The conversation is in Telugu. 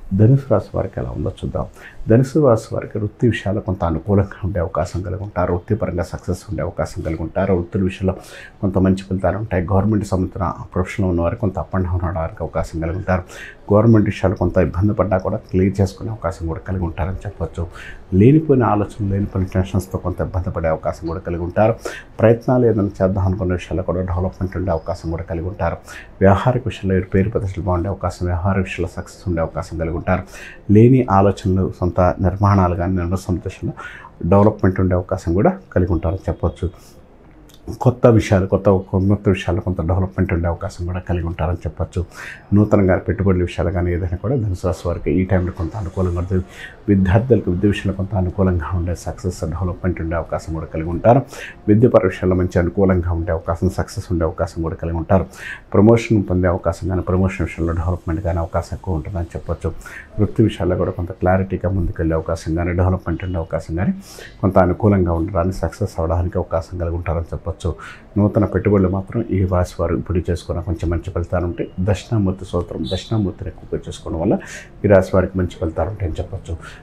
ధనుసు రాశి వారికి ఎలా ఉందో చూద్దాం ధనుసు రాశి వారికి వృత్తి విషయాల్లో కొంత అనుకూలంగా ఉండే అవకాశం కలిగి ఉంటారు వృత్తిపరంగా సక్సెస్ ఉండే అవకాశం కలిగి ఉంటారు వృత్తుల విషయంలో కొంత మంచి ఫలితాలు ఉంటాయి గవర్నమెంట్ సంబంధించిన ప్రొఫెషన్లో ఉన్న వారికి కొంత అప్ అండ్ డౌన్ అవడానికి అవకాశం కలిగి ఉంటారు గవర్నమెంట్ విషయాలు కొంత ఇబ్బంది పడ్డా కూడా క్లియర్ చేసుకునే అవకాశం కూడా కలిగి ఉంటారని చెప్పొచ్చు లేనిపోయిన ఆలోచనలు లేనిపోయిన టెన్షన్స్తో కొంత ఇబ్బంది పడే అవకాశం కూడా కలిగి ఉంటారు ప్రయత్నాలు ఏదైనా చేద్దాం అనుకున్న విషయాల్లో కూడా డెవలప్మెంట్ ఉండే అవకాశం కూడా కలిగి ఉంటారు వ్యవహారిక విషయంలో వీరి పేరు ప్రదర్శనలు బాగుండే అవకాశం వ్యవహార విషయంలో సక్సెస్ ఉండే అవకాశం కలిగి ఉంటారు లేని ఆలోచనలు సొంత నిర్మాణాలు కానీ నిర్ణయ సంతోషంలో డెవలప్మెంట్ ఉండే అవకాశం కూడా కలిగి ఉంటారని చెప్పొచ్చు కొత్త విషయాలు కొత్త కొత్త విషయాలు కొంత డెవలప్మెంట్ ఉండే అవకాశం కూడా కలిగి ఉంటారని చెప్పొచ్చు నూతనంగా పెట్టుబడుల విషయాలు కానీ ఏదైనా కూడా ధనుసు రాశి వారికి ఈ టైంలో కొంత అనుకూలంగా ఉంటుంది విద్యార్థులకు విద్య విషయంలో కొంత అనుకూలంగా ఉండే సక్సెస్ డెవలప్మెంట్ ఉండే అవకాశం కూడా కలిగి ఉంటారు విద్యపర విషయాల్లో మంచి అనుకూలంగా ఉండే అవకాశం సక్సెస్ ఉండే అవకాశం కూడా కలిగి ఉంటారు ప్రమోషన్ పొందే అవకాశం కానీ ప్రమోషన్ విషయంలో డెవలప్మెంట్ కానీ అవకాశం ఎక్కువ ఉంటుందని చెప్పొచ్చు వృత్తి విషయాల్లో కూడా కొంత క్లారిటీగా ముందుకెళ్ళే అవకాశం కానీ డెవలప్మెంట్ ఉండే అవకాశం కానీ కొంత అనుకూలంగా ఉండడానికి సక్సెస్ అవడానికి అవకాశం కలిగి ఉంటారని చెప్పొచ్చు నూతన పెట్టుబడులు మాత్రం ఈ రాశి వారు ఇప్పుడు చేసుకున్న కొంచెం మంచి ఫలితాలు ఉంటాయి దక్షిణామూర్తి సూత్రం దక్షిణామూర్తిని ఎక్కువగా చేసుకోవడం వల్ల ఈ రాశి వారికి మంచి ఫలితాలు ఉంటాయని చెప్పొచ్చు